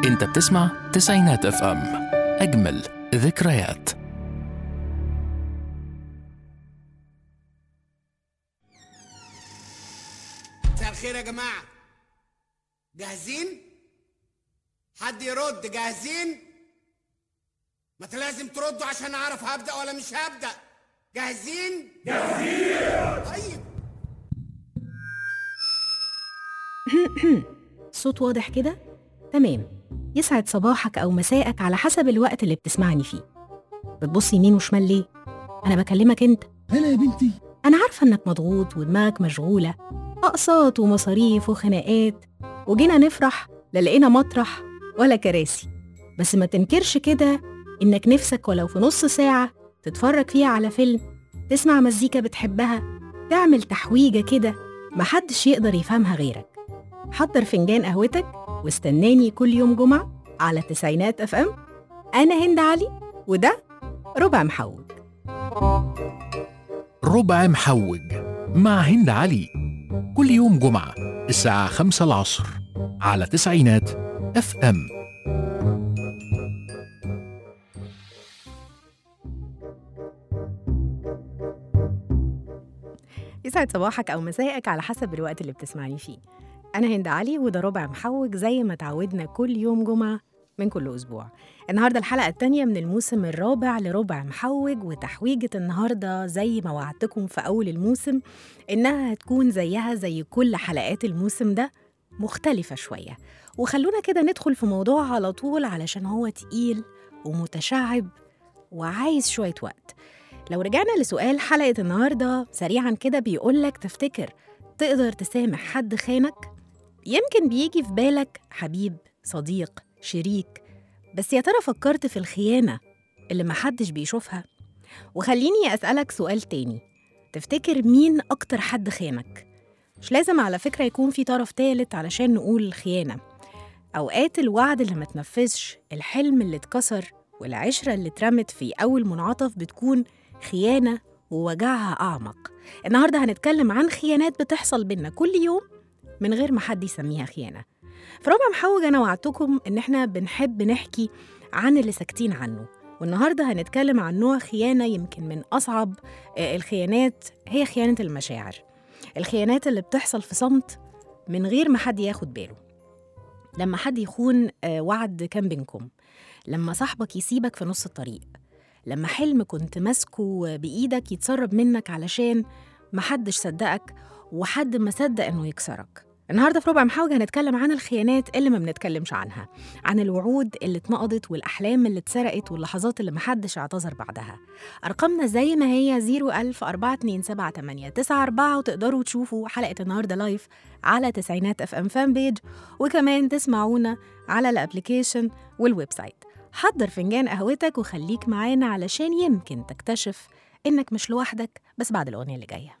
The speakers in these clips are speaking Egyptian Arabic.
انت بتسمع تسعينات اف ام اجمل ذكريات مساء الخير يا جماعة جاهزين؟ حد يرد جاهزين؟ ما انت لازم تردوا عشان اعرف هبدأ ولا مش هبدأ جاهزين؟ جاهزين طيب صوت واضح كده؟ تمام يسعد صباحك أو مساءك على حسب الوقت اللي بتسمعني فيه بتبص يمين وشمال ليه؟ أنا بكلمك أنت هلا يا بنتي أنا عارفة إنك مضغوط ودماغك مشغولة أقساط ومصاريف وخناقات وجينا نفرح لا لقينا مطرح ولا كراسي بس ما تنكرش كده إنك نفسك ولو في نص ساعة تتفرج فيها على فيلم تسمع مزيكا بتحبها تعمل تحويجة كده محدش يقدر يفهمها غيرك حضر فنجان قهوتك واستناني كل يوم جمعة على تسعينات اف ام أنا هند علي وده ربع محوج ربع محوج مع هند علي كل يوم جمعة الساعة خمسة العصر على تسعينات اف ام يسعد صباحك أو مساءك على حسب الوقت اللي بتسمعني فيه أنا هند علي وده ربع محوج زي ما تعودنا كل يوم جمعة من كل أسبوع النهاردة الحلقة التانية من الموسم الرابع لربع محوج وتحويجة النهاردة زي ما وعدتكم في أول الموسم إنها هتكون زيها زي كل حلقات الموسم ده مختلفة شوية وخلونا كده ندخل في موضوع على طول علشان هو تقيل ومتشعب وعايز شوية وقت لو رجعنا لسؤال حلقة النهاردة سريعا كده بيقولك تفتكر تقدر تسامح حد خانك؟ يمكن بيجي في بالك حبيب صديق شريك بس يا ترى فكرت في الخيانة اللي محدش بيشوفها؟ وخليني أسألك سؤال تاني تفتكر مين أكتر حد خانك؟ مش لازم على فكرة يكون في طرف تالت علشان نقول خيانة أوقات الوعد اللي ما تنفذش الحلم اللي اتكسر والعشرة اللي اترمت في أول منعطف بتكون خيانة ووجعها أعمق النهاردة هنتكلم عن خيانات بتحصل بينا كل يوم من غير ما حد يسميها خيانة في ربع محوج أنا وعدتكم إن إحنا بنحب نحكي عن اللي ساكتين عنه والنهاردة هنتكلم عن نوع خيانة يمكن من أصعب آه، الخيانات هي خيانة المشاعر الخيانات اللي بتحصل في صمت من غير ما حد ياخد باله لما حد يخون آه، وعد كان بينكم لما صاحبك يسيبك في نص الطريق لما حلم كنت ماسكه بإيدك يتسرب منك علشان محدش صدقك وحد ما صدق إنه يكسرك النهارده في ربع محاوجة هنتكلم عن الخيانات اللي ما بنتكلمش عنها عن الوعود اللي اتنقضت والأحلام اللي اتسرقت واللحظات اللي محدش اعتذر بعدها أرقامنا زي ما هي 01000 427 وتقدروا تشوفوا حلقة النهارده لايف على تسعينات اف ام فان بيج وكمان تسمعونا على الابليكيشن والويب سايت حضر فنجان قهوتك وخليك معانا علشان يمكن تكتشف إنك مش لوحدك بس بعد الأغنية اللي جاية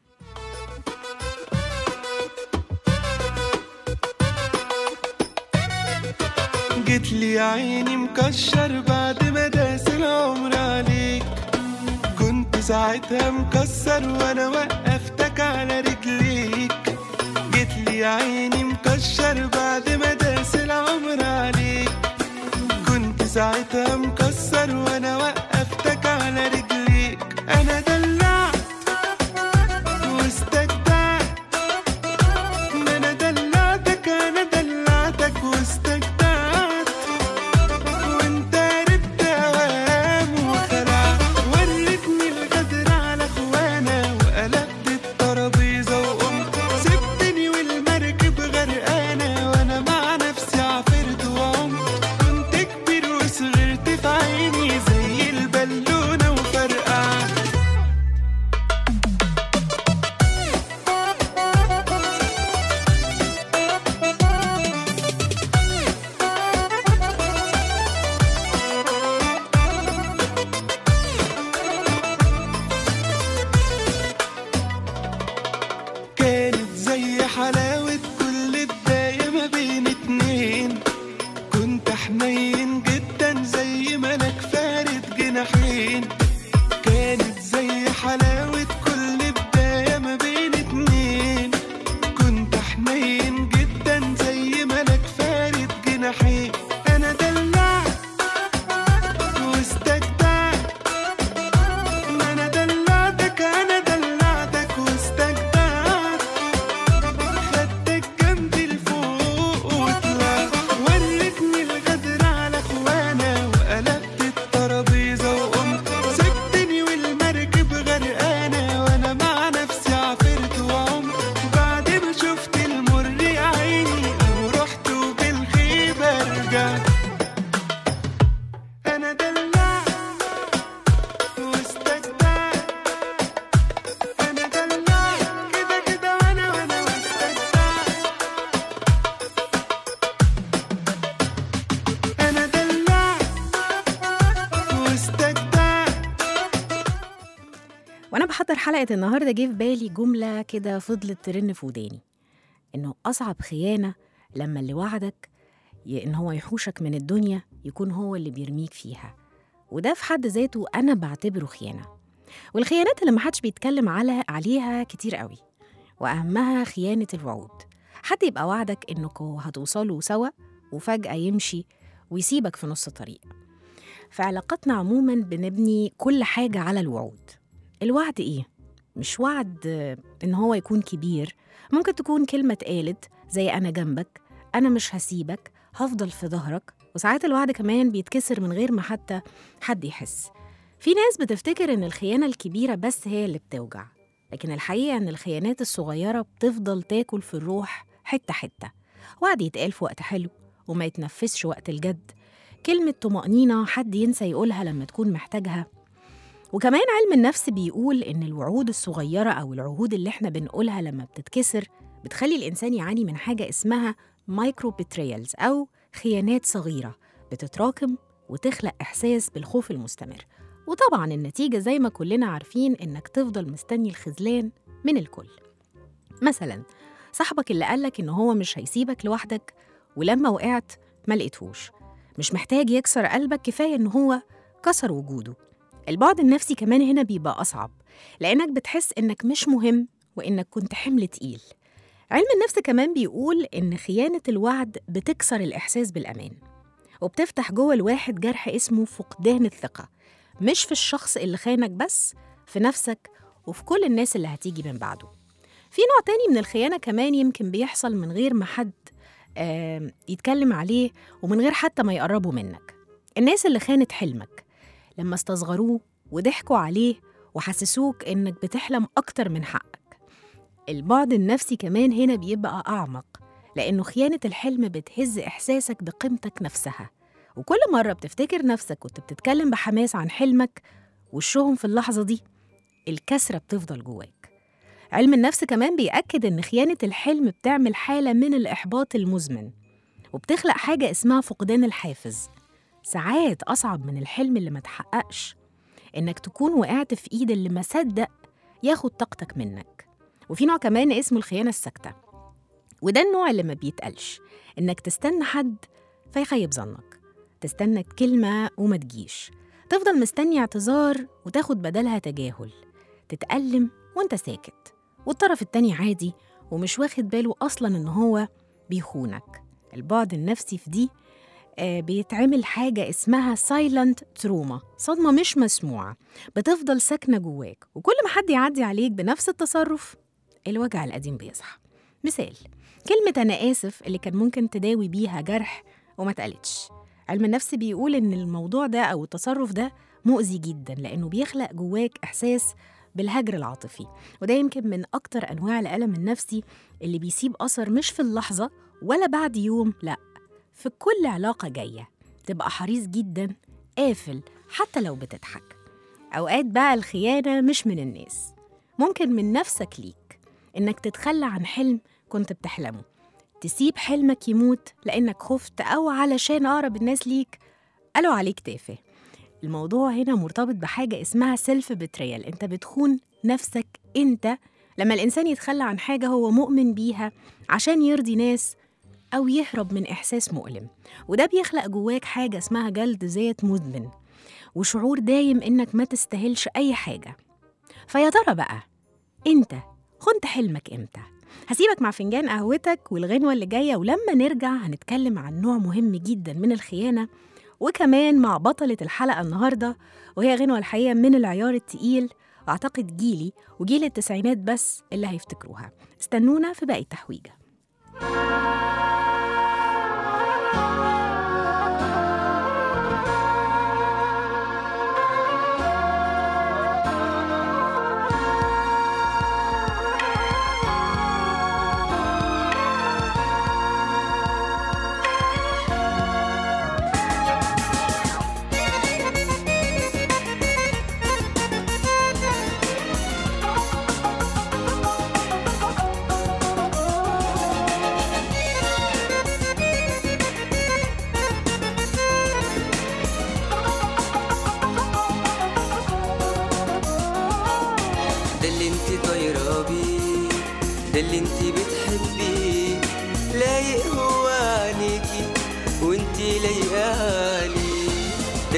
جيت لي يا عيني مكشر بعد ما داس العمر عليك كنت ساعتها مكسر وانا وقفتك على رجليك جيت لي يا عيني مكشر بعد ما داس العمر عليك كنت ساعتها مكسر وانا وقفتك على رجليك انا دلعت واستجدعت ما انا دلعتك انا دلعتك واستجدعت وانت ردت اوام وخلعت وريتني الغدر على اخوانا وقلبت الترابيزه وقمت سبتني والمركب غرقانه بحضر حلقة النهاردة جه في بالي جملة كده فضلت ترن في وداني إنه أصعب خيانة لما اللي وعدك ي- إن هو يحوشك من الدنيا يكون هو اللي بيرميك فيها وده في حد ذاته أنا بعتبره خيانة والخيانات اللي محدش بيتكلم على عليها كتير قوي وأهمها خيانة الوعود حد يبقى وعدك إنكوا هتوصلوا سوا وفجأة يمشي ويسيبك في نص طريق في علاقاتنا عموما بنبني كل حاجة على الوعود الوعد إيه؟ مش وعد آه، إن هو يكون كبير ممكن تكون كلمة اتقالت زي أنا جنبك أنا مش هسيبك هفضل في ظهرك وساعات الوعد كمان بيتكسر من غير ما حتى حد يحس في ناس بتفتكر إن الخيانة الكبيرة بس هي اللي بتوجع لكن الحقيقة إن الخيانات الصغيرة بتفضل تاكل في الروح حتة حتة وعد يتقال في وقت حلو وما يتنفسش وقت الجد كلمة طمأنينة حد ينسى يقولها لما تكون محتاجها وكمان علم النفس بيقول إن الوعود الصغيرة أو العهود اللي إحنا بنقولها لما بتتكسر بتخلي الإنسان يعاني من حاجة اسمها مايكرو بتريالز أو خيانات صغيرة بتتراكم وتخلق إحساس بالخوف المستمر وطبعا النتيجة زي ما كلنا عارفين إنك تفضل مستني الخذلان من الكل مثلا صاحبك اللي قالك إن هو مش هيسيبك لوحدك ولما وقعت ما لقيتهوش مش محتاج يكسر قلبك كفاية إن هو كسر وجوده البعد النفسي كمان هنا بيبقى أصعب لأنك بتحس إنك مش مهم وإنك كنت حمل تقيل علم النفس كمان بيقول إن خيانة الوعد بتكسر الإحساس بالأمان وبتفتح جوه الواحد جرح اسمه فقدان الثقة مش في الشخص اللي خانك بس في نفسك وفي كل الناس اللي هتيجي من بعده في نوع تاني من الخيانة كمان يمكن بيحصل من غير ما حد آم، يتكلم عليه ومن غير حتى ما يقربوا منك الناس اللي خانت حلمك لما استصغروه وضحكوا عليه وحسسوك إنك بتحلم أكتر من حقك البعد النفسي كمان هنا بيبقى أعمق لأنه خيانة الحلم بتهز إحساسك بقيمتك نفسها وكل مرة بتفتكر نفسك كنت بتتكلم بحماس عن حلمك وشهم في اللحظة دي الكسرة بتفضل جواك علم النفس كمان بيأكد إن خيانة الحلم بتعمل حالة من الإحباط المزمن وبتخلق حاجة اسمها فقدان الحافز ساعات أصعب من الحلم اللي ما تحققش إنك تكون وقعت في إيد اللي ما صدق ياخد طاقتك منك وفي نوع كمان اسمه الخيانة الساكتة وده النوع اللي ما بيتقالش إنك تستنى حد فيخيب ظنك تستنى كلمة وما تجيش تفضل مستني اعتذار وتاخد بدلها تجاهل تتألم وانت ساكت والطرف التاني عادي ومش واخد باله أصلا إن هو بيخونك البعد النفسي في دي آه، بيتعمل حاجة اسمها سايلنت تروما صدمة مش مسموعة بتفضل ساكنة جواك وكل ما حد يعدي عليك بنفس التصرف الوجع القديم بيصحى مثال كلمة أنا آسف اللي كان ممكن تداوي بيها جرح وما اتقالتش علم النفس بيقول إن الموضوع ده أو التصرف ده مؤذي جدا لأنه بيخلق جواك إحساس بالهجر العاطفي وده يمكن من أكتر أنواع الألم النفسي اللي بيسيب أثر مش في اللحظة ولا بعد يوم لأ في كل علاقة جاية تبقى حريص جدا قافل حتى لو بتضحك أوقات بقى الخيانة مش من الناس ممكن من نفسك ليك إنك تتخلى عن حلم كنت بتحلمه تسيب حلمك يموت لأنك خفت أو علشان أقرب الناس ليك قالوا عليك تافه الموضوع هنا مرتبط بحاجة اسمها سيلف بتريال انت بتخون نفسك انت لما الإنسان يتخلى عن حاجة هو مؤمن بيها عشان يرضي ناس أو يهرب من إحساس مؤلم وده بيخلق جواك حاجة اسمها جلد ذات مدمن وشعور دايم إنك ما تستاهلش أي حاجة فيا ترى بقى أنت خنت حلمك إمتى؟ هسيبك مع فنجان قهوتك والغنوة اللي جاية ولما نرجع هنتكلم عن نوع مهم جدا من الخيانة وكمان مع بطلة الحلقة النهاردة وهي غنوة الحقيقة من العيار التقيل أعتقد جيلي وجيل التسعينات بس اللي هيفتكروها استنونا في باقي التحويجة Thank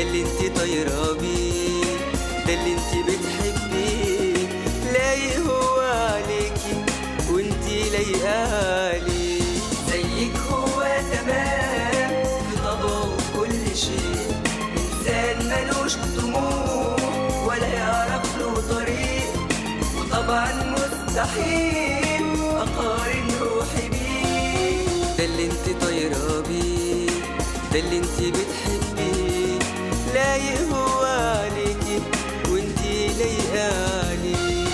اللي انت طايرة بيه ده اللي انت بتحبيه لايق هو عليكي وانت لايقة عليه زيك هو تمام في طبعه وكل شيء إنسان ملوش طموح ولا يعرف له طريق وطبعا مستحيل أقارن روحي بيه ده اللي انت طايرة بيه ده اللي انت بتحبيه لايق هو عليكي وانت لايقة عليه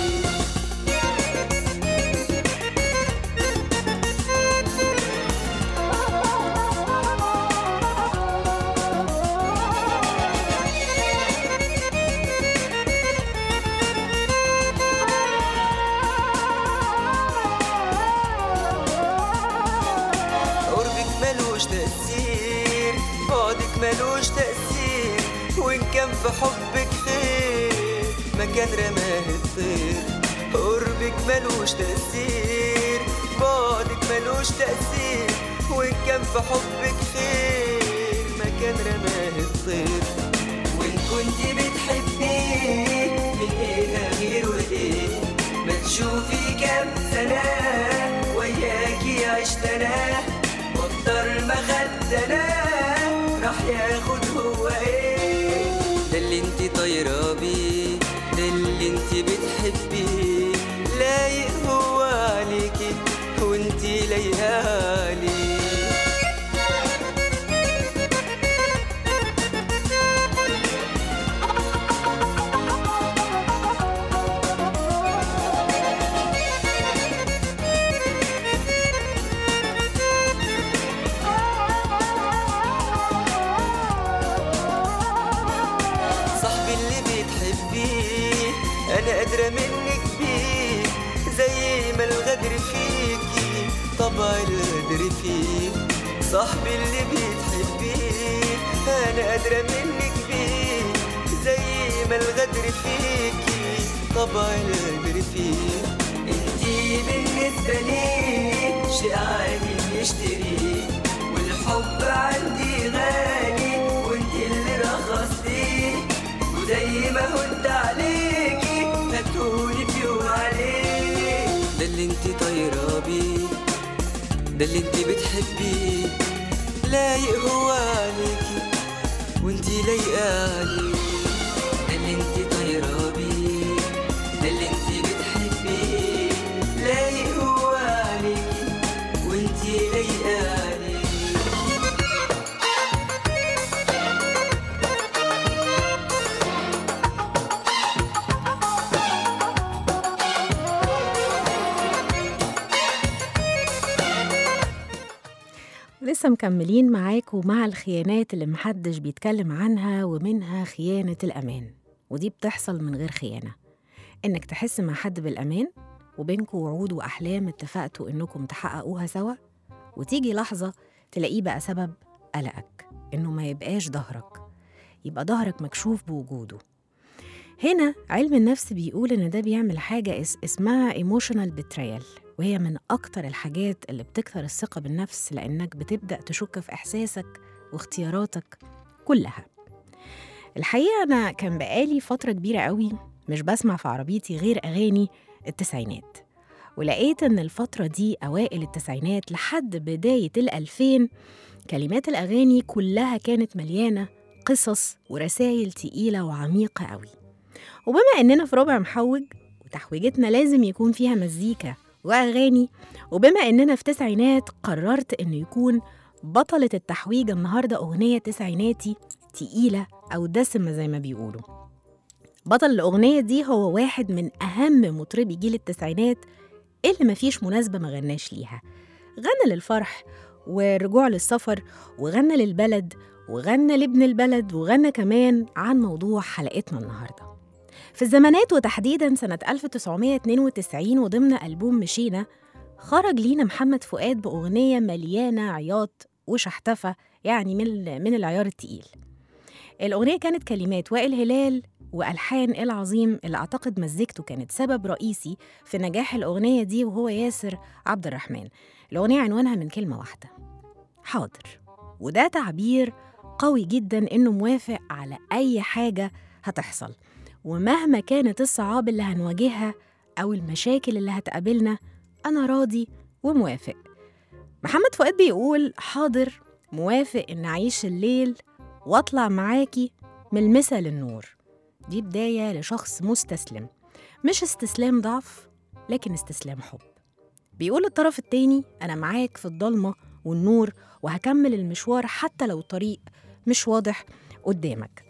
قربك ملوش تأثير بعدك ملوش تأثير وإن كان في حبك خير مكان رماه الطير قربك ملوش تأثير بعدك ملوش تأثير وإن كان في حبك خير مكان رماه الطير وإن كنت بتحبيه من إيه غير وإيه ما تشوفي كام سنة وياكي عشت أنا واكتر ما خدت أنا راح ياخد هو إيه ده اللي انت طايرة بيه ده اللي انت بتحبيه لايق هو عليكي وانت لايقة عليه صاحبي اللي بتحبيه انا قادرة منك بيه زي ما الغدر فيكي طبع الغدر فيه صاحبي اللي بتحبيه انا قادرة منك بيه زي ما الغدر فيكي طبع الغدر فيه انتي بالنسبة لي شيء عادي بيشتريه والحب عندي غالي وانتي اللي رخصتيه وزي ما هنت عليكي هتقولي في يوم عليه ده اللي انتي طايرة بيه ده اللي انتي بتحبيه لايق هو عليكي وانتي لايقة عليه ده اللي انتي طايرة بيه ده اللي انتي بتحبيه لايق هو عليكي وانتي لايقة عليه لسه مكملين معاكم مع الخيانات اللي محدش بيتكلم عنها ومنها خيانة الأمان ودي بتحصل من غير خيانة إنك تحس مع حد بالأمان وبينكم وعود وأحلام اتفقتوا إنكم تحققوها سوا وتيجي لحظة تلاقيه بقى سبب قلقك إنه ما يبقاش ظهرك يبقى ظهرك مكشوف بوجوده هنا علم النفس بيقول إن ده بيعمل حاجة اس اسمها emotional betrayal وهي من أكتر الحاجات اللي بتكثر الثقة بالنفس لأنك بتبدأ تشك في إحساسك واختياراتك كلها الحقيقة أنا كان بقالي فترة كبيرة قوي مش بسمع في عربيتي غير أغاني التسعينات ولقيت إن الفترة دي أوائل التسعينات لحد بداية الألفين كلمات الأغاني كلها كانت مليانة قصص ورسائل تقيلة وعميقة قوي وبما إننا في ربع محوج وتحويجتنا لازم يكون فيها مزيكا وأغاني وبما إننا في تسعينات قررت إنه يكون بطلة التحويجة النهاردة أغنية تسعيناتي تقيلة أو دسمة زي ما بيقولوا بطل الأغنية دي هو واحد من أهم مطربي جيل التسعينات اللي مفيش مناسبة ما غناش ليها غنى للفرح والرجوع للسفر وغنى للبلد وغنى لابن البلد وغنى كمان عن موضوع حلقتنا النهارده في الزمانات وتحديدا سنة 1992 وضمن ألبوم مشينا خرج لينا محمد فؤاد بأغنية مليانة عياط وشحتفة يعني من من العيار التقيل الأغنية كانت كلمات وائل هلال وألحان العظيم اللي أعتقد مزيكته كانت سبب رئيسي في نجاح الأغنية دي وهو ياسر عبد الرحمن الأغنية عنوانها من كلمة واحدة حاضر وده تعبير قوي جدا إنه موافق على أي حاجة هتحصل ومهما كانت الصعاب اللي هنواجهها أو المشاكل اللي هتقابلنا أنا راضي وموافق محمد فؤاد بيقول حاضر موافق إن أعيش الليل وأطلع معاكي من المسا للنور دي بداية لشخص مستسلم مش استسلام ضعف لكن استسلام حب بيقول الطرف التاني أنا معاك في الضلمة والنور وهكمل المشوار حتى لو الطريق مش واضح قدامك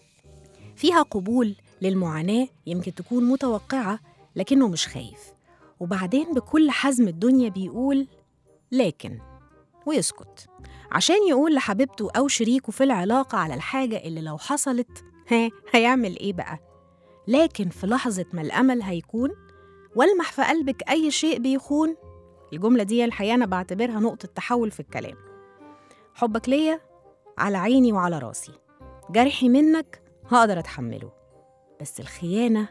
فيها قبول للمعاناة يمكن تكون متوقعة لكنه مش خايف وبعدين بكل حزم الدنيا بيقول لكن ويسكت عشان يقول لحبيبته أو شريكه في العلاقة على الحاجة اللي لو حصلت ها هيعمل إيه بقى؟ لكن في لحظة ما الأمل هيكون والمح في قلبك أي شيء بيخون الجملة دي الحقيقة أنا بعتبرها نقطة تحول في الكلام حبك ليا على عيني وعلى راسي جرحي منك هقدر أتحمله بس الخيانة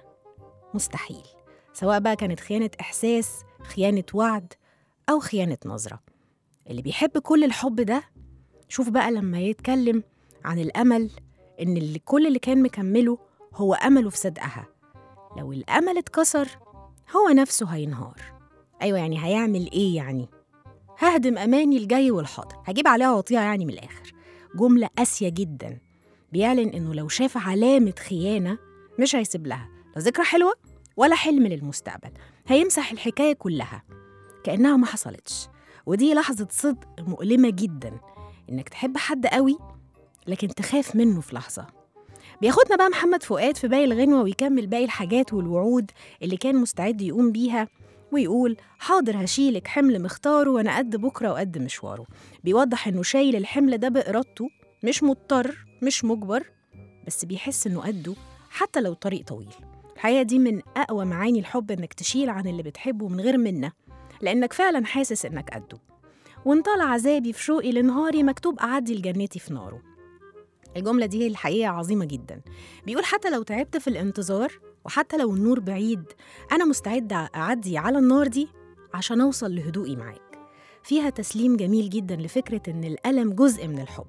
مستحيل سواء بقى كانت خيانة إحساس خيانة وعد أو خيانة نظرة اللي بيحب كل الحب ده شوف بقى لما يتكلم عن الأمل إن اللي كل اللي كان مكمله هو أمله في صدقها لو الأمل اتكسر هو نفسه هينهار أيوة يعني هيعمل إيه يعني؟ ههدم أماني الجاي والحاضر هجيب عليها وطيها يعني من الآخر جملة قاسية جدا بيعلن إنه لو شاف علامة خيانة مش هيسيب لها لا ذكرى حلوة ولا حلم للمستقبل هيمسح الحكاية كلها كأنها ما حصلتش ودي لحظة صدق مؤلمة جدا إنك تحب حد قوي لكن تخاف منه في لحظة بياخدنا بقى محمد فؤاد في باقي الغنوة ويكمل باقي الحاجات والوعود اللي كان مستعد يقوم بيها ويقول حاضر هشيلك حمل مختاره وانا قد بكره وقد مشواره بيوضح انه شايل الحمل ده بارادته مش مضطر مش مجبر بس بيحس انه قده حتى لو الطريق طويل الحقيقه دي من اقوى معاني الحب انك تشيل عن اللي بتحبه من غير منه لانك فعلا حاسس انك قده وان طال عذابي في شوقي لنهاري مكتوب اعدي لجنتي في ناره الجملة دي الحقيقة عظيمة جدا بيقول حتى لو تعبت في الانتظار وحتى لو النور بعيد أنا مستعد أعدي على النار دي عشان أوصل لهدوئي معاك فيها تسليم جميل جدا لفكرة إن الألم جزء من الحب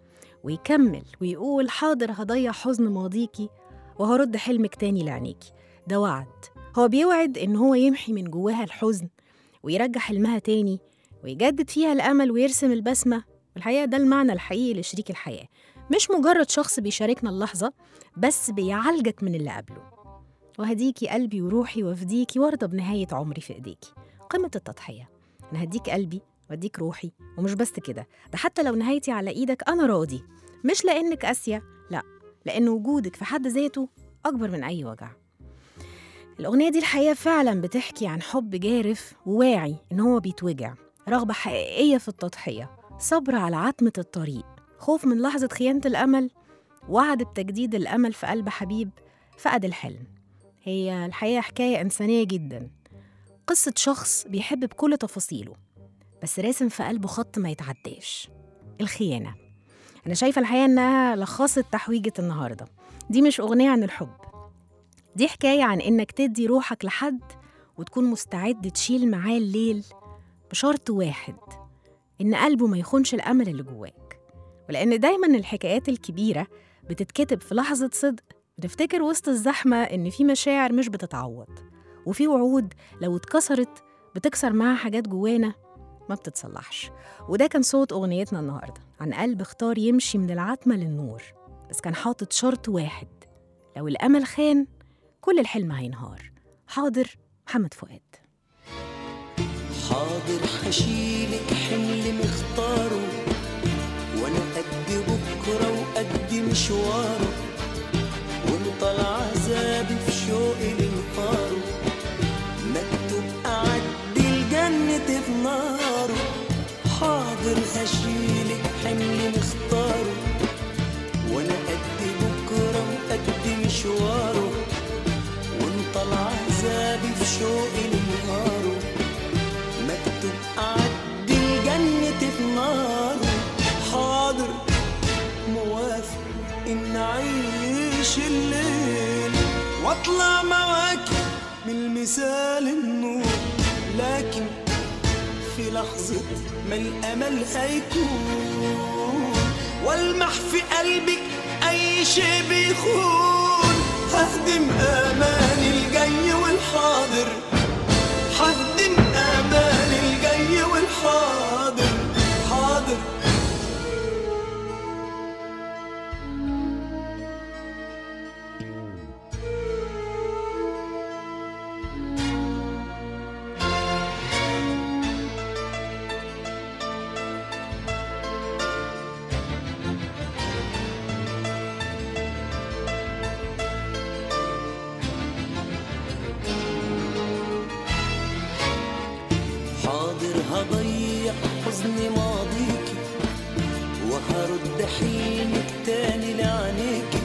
ويكمل ويقول حاضر هضيع حزن ماضيكي وهرد حلمك تاني لعينيكي ده وعد هو بيوعد إن هو يمحي من جواها الحزن ويرجع حلمها تاني ويجدد فيها الأمل ويرسم البسمة والحقيقة ده المعنى الحقيقي لشريك الحياة مش مجرد شخص بيشاركنا اللحظة بس بيعالجك من اللي قبله وهديكي قلبي وروحي وافديكي وارضى بنهاية عمري في ايديكي قمة التضحية أنا هديك قلبي واديك روحي ومش بس كده ده حتى لو نهايتي على ايدك أنا راضي مش لأنك قاسية لا لأن وجودك في حد ذاته أكبر من أي وجع الأغنية دي الحقيقة فعلا بتحكي عن حب جارف وواعي إن هو بيتوجع رغبة حقيقية في التضحية صبر على عتمة الطريق خوف من لحظة خيانة الأمل وعد بتجديد الأمل في قلب حبيب فقد الحلم هي الحقيقة حكاية إنسانية جدا قصة شخص بيحب بكل تفاصيله بس راسم في قلبه خط ما يتعداش الخيانة أنا شايفة الحقيقة إنها لخصت تحويجة النهاردة دي مش أغنية عن الحب دي حكاية عن إنك تدي روحك لحد وتكون مستعد تشيل معاه الليل بشرط واحد إن قلبه ما يخونش الأمل اللي جواك ولأن دايما الحكايات الكبيرة بتتكتب في لحظة صدق بنفتكر وسط الزحمة إن في مشاعر مش بتتعوض وفي وعود لو اتكسرت بتكسر معاها حاجات جوانا ما بتتصلحش وده كان صوت أغنيتنا النهاردة عن قلب اختار يمشي من العتمة للنور بس كان حاطط شرط واحد لو الأمل خان كل الحلم هينهار حاضر محمد فؤاد حاضر هشيلك حمل مختاره وانا قد بكره وقد مشواره وانطل عذابي في شوقي لنهاره مكتوب اعدي الجنة في ناره حاضر هشيلك حمل مختاره وانا قد بكره وقد مشواره وانطل عذابي في شوقي لنهاره مكتوب أعدي الجنة في ناره حاضر موافق إن أعيش الليل وأطلع معاكي من المثال النور لكن في لحظة ما الأمل هيكون والمح في قلبك اي شيء بيخون ههدم اماني الجاي والحاضر ههدم اماني الجاي والحاضر حاضر حاضر هضيع حزن ماضيكي وهرد حلمك تاني لعينيكي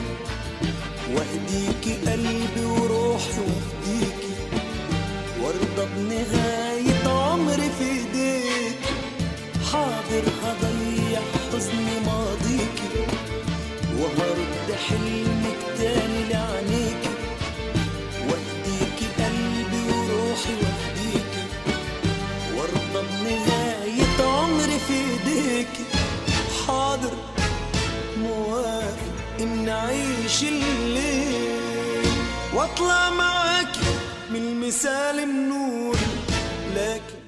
واهديكي قلبي وروحي وافديكي وارضى بنهاية عمري في ايديك حاضر هضيع حزن ماضيكي وهرد حلمك تاني لعينيكي واهديكي قلبي وروحي وافديكي وارضى بنهاية عمري في ايديكي حاضر موافق ان اعيش الليل واطلع معاكي من المثال النور لكن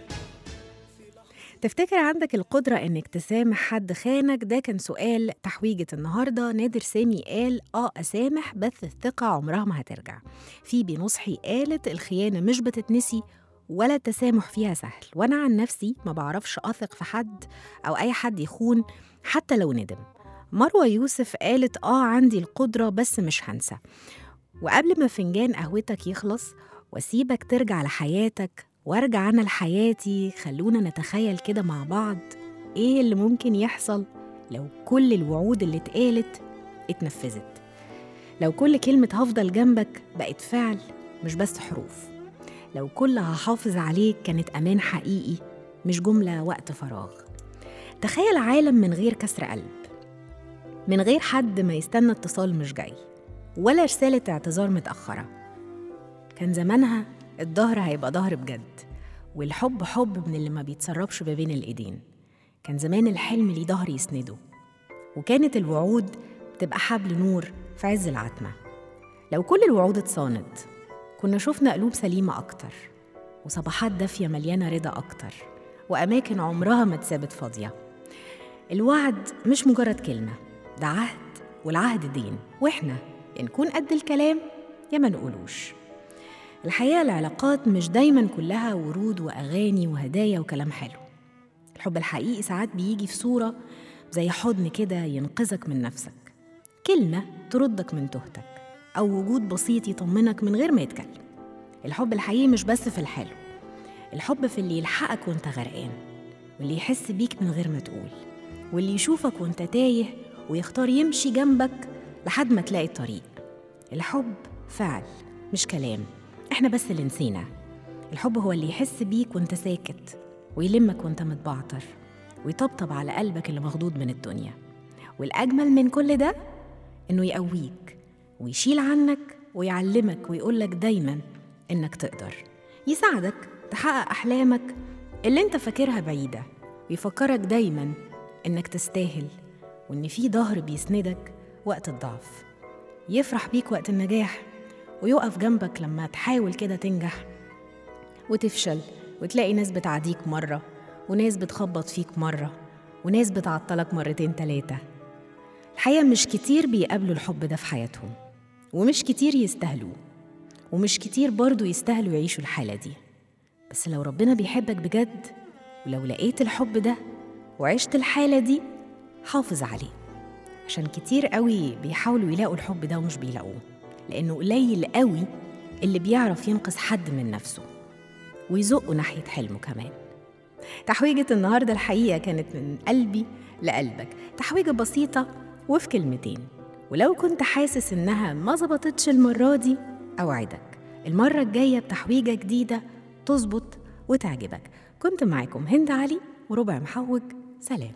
تفتكر عندك القدرة إنك تسامح حد خانك ده كان سؤال تحويجة النهاردة نادر سامي قال آه أسامح بس الثقة عمرها ما هترجع فيبي نصحي قالت الخيانة مش بتتنسي ولا التسامح فيها سهل وأنا عن نفسي ما بعرفش أثق في حد أو أي حد يخون حتى لو ندم مروة يوسف قالت آه عندي القدرة بس مش هنسى وقبل ما فنجان قهوتك يخلص واسيبك ترجع لحياتك وارجع انا لحياتي خلونا نتخيل كده مع بعض ايه اللي ممكن يحصل لو كل الوعود اللي اتقالت اتنفذت لو كل كلمة هفضل جنبك بقت فعل مش بس حروف لو كل هحافظ عليك كانت أمان حقيقي مش جملة وقت فراغ تخيل عالم من غير كسر قلب من غير حد ما يستنى اتصال مش جاي ولا رسالة اعتذار متأخرة كان زمانها الظهر هيبقى ظهر بجد والحب حب من اللي ما بيتسربش ما بين الإيدين كان زمان الحلم ليه ظهر يسنده وكانت الوعود بتبقى حبل نور في عز العتمة لو كل الوعود اتصاند كنا شفنا قلوب سليمة أكتر وصباحات دافية مليانة رضا أكتر وأماكن عمرها ما اتسابت فاضية الوعد مش مجرد كلمة ده عهد والعهد دين وإحنا يا نكون قد الكلام يا ما نقولوش الحقيقة العلاقات مش دايما كلها ورود وأغاني وهدايا وكلام حلو الحب الحقيقي ساعات بيجي في صورة زي حضن كده ينقذك من نفسك كلمة تردك من تهتك أو وجود بسيط يطمنك من غير ما يتكلم الحب الحقيقي مش بس في الحلو الحب في اللي يلحقك وانت غرقان واللي يحس بيك من غير ما تقول واللي يشوفك وانت تايه ويختار يمشي جنبك لحد ما تلاقي الطريق الحب فعل مش كلام احنا بس اللي نسينا الحب هو اللي يحس بيك وانت ساكت ويلمك وانت متبعتر ويطبطب على قلبك اللي مخضوض من الدنيا والأجمل من كل ده إنه يقويك ويشيل عنك ويعلمك ويقولك دايما إنك تقدر يساعدك تحقق أحلامك اللي انت فاكرها بعيدة ويفكرك دايما إنك تستاهل وإن في ظهر بيسندك وقت الضعف يفرح بيك وقت النجاح ويقف جنبك لما تحاول كده تنجح وتفشل وتلاقي ناس بتعاديك مرة وناس بتخبط فيك مرة وناس بتعطلك مرتين تلاتة الحقيقة مش كتير بيقابلوا الحب ده في حياتهم ومش كتير يستاهلوه ومش كتير برضو يستاهلوا يعيشوا الحالة دي بس لو ربنا بيحبك بجد ولو لقيت الحب ده وعشت الحالة دي حافظ عليه عشان كتير قوي بيحاولوا يلاقوا الحب ده ومش بيلاقوه لأنه قليل قوي اللي بيعرف ينقذ حد من نفسه ويزقه ناحية حلمه كمان تحويجة النهاردة الحقيقة كانت من قلبي لقلبك تحويجة بسيطة وفي كلمتين ولو كنت حاسس إنها ما ظبطتش المرة دي أوعدك المرة الجاية بتحويجة جديدة تظبط وتعجبك كنت معاكم هند علي وربع محوج سلام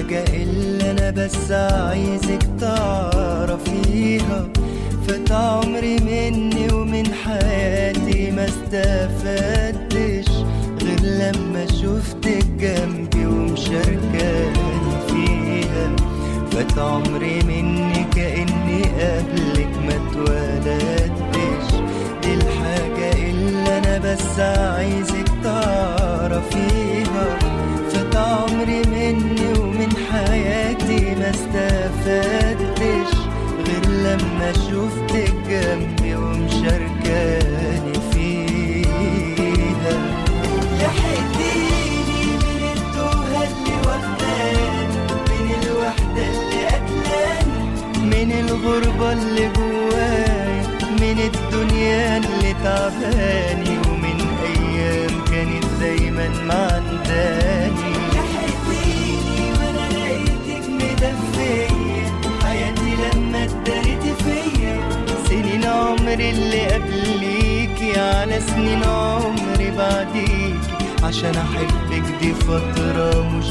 الحاجة اللي أنا بس عايزك تعرفيها فات عمري مني ومن حياتي ما استفدتش غير لما شفتك جنبي ومشاركاني فيها فات عمري مني كأني قبلك ما اتولدتش دي الحاجة اللي أنا بس عايزك تعرفيها فات عمري مني ومن حياتي ما استفدتش غير لما شفتك جنبي ومشاركاني فيها لحقتيني من التوهة اللي واخداني من الوحدة اللي قتلاني من الغربة اللي جوايا من الدنيا اللي تعباني ومن أيام كانت دايما معنداني لحقتيني وأنا لقيتك مدفية حياتي لما اتداريتي فيا سنين عمري اللي قبليكي على سنين عمري بعديكي عشان أحبك دي فترة مش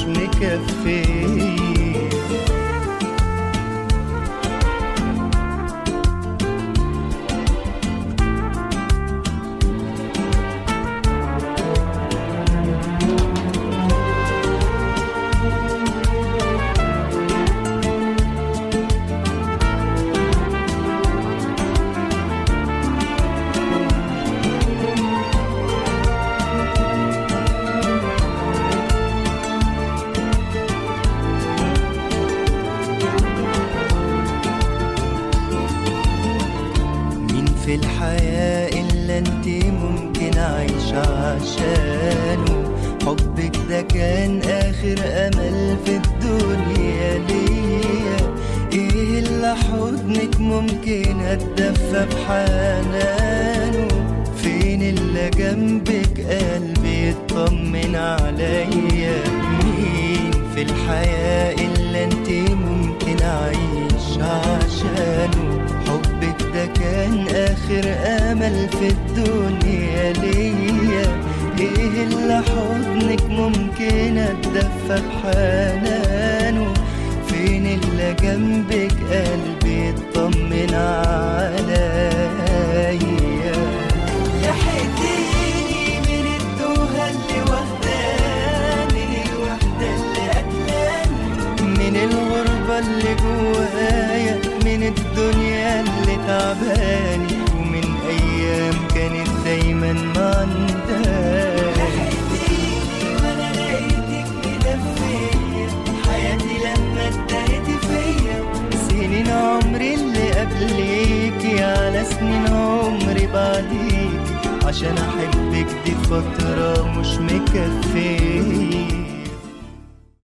مكفية مين في الحياة إلا انت ممكن أعيش عشانه حبك ده كان آخر أمل في الدنيا ليا إيه اللي حضنك ممكن أتدفى بحنانه فين اللي جنبك قلبي يطمن عليا مين في الحياة إلا انت ممكن أعيش عشانه حبك ده كان آخر أمل في الدنيا ليا إيه اللي حضنك ممكن أتدفى بحنانه فين اللي جنبك قلبي يطمن عليا لحقتيني من التوهة اللي واخداني من الوحدة اللي قتلاني من الغربة اللي جوايا من الدنيا اللي تعباني ومن أيام كانت دايما معنداني لحقتيني وأنا لقيتك مدفية حياتي لما اتداريتي فيا سنين عمري اللي قبليكي على سنين عمري بعديكي عشان أحبك دي فترة مش مكفية